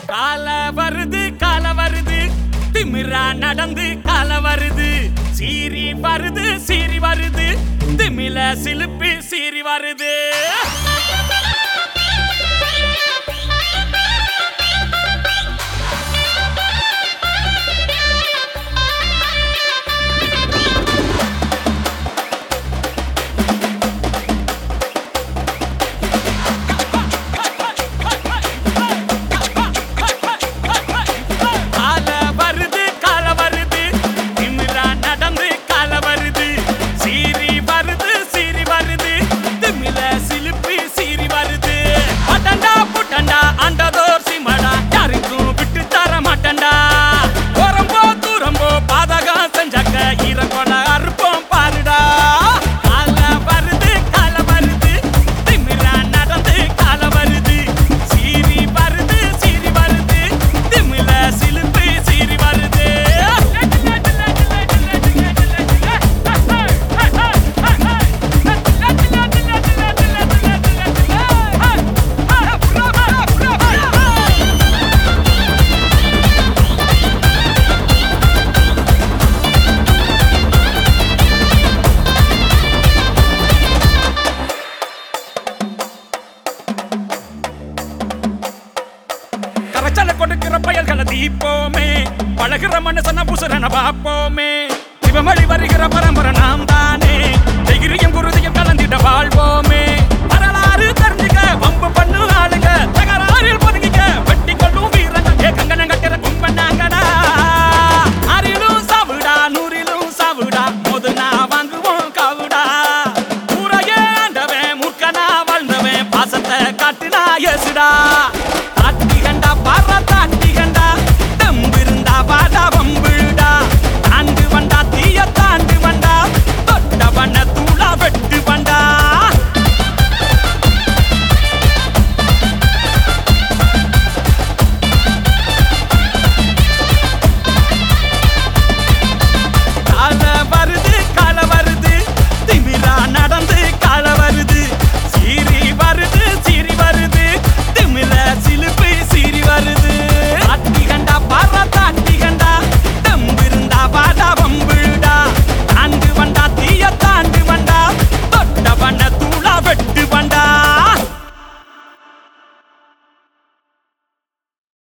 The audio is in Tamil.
கால வருது கால வருது திமிரா நடந்து கால வருது சீரி வருது சீரி வருது திமில சிலுப்பி சீரி வருது கால வருது கால வருது திமிரா நடந்து கால வருது சீரி வருது சீரி வருது திமில சிலுப்பி சீரி வருது அடண்டா புட்டண்டா அண்டதோர் சிமடா யாருக்கும் விட்டு தர மாட்டண்டா ஓரம்போ தூரம்போ பாதகம் செஞ்சாக்க ஈரக்கொட அறுப்போம் பாருடா கால வருது கால வருது திமிரா நடந்து கால வருது சீரி வருது சீரி வருது திமில சிலுப்பி சீரி வருது கரைச்சல கொடுக்கிற பயல்களை தீப்போமே பழகிற மனுஷன புசுரன பாப்போமே சிவமொழி வருகிற பரம்பரை நாம் தானே தைரியம் குருதியும் கலந்திட வாழ்வோமே வரலாறு தெரிஞ்சுக்க வம்பு பண்ணு ஆளுங்க தகராறில் பதுங்கிக்க வெட்டி கொள்ளும் வீரங்க ஏ கங்கணம் கட்டுற கும்பனாங்கடா ஆறிலும் சாவுடா நூறிலும் சாவுடா மோது நான் வாங்குவோம் காவுடா ஊரையே ஆண்டவன் மூர்க்கனா வாழ்ந்தவன் பாசத்தை காட்டுனா எசுடா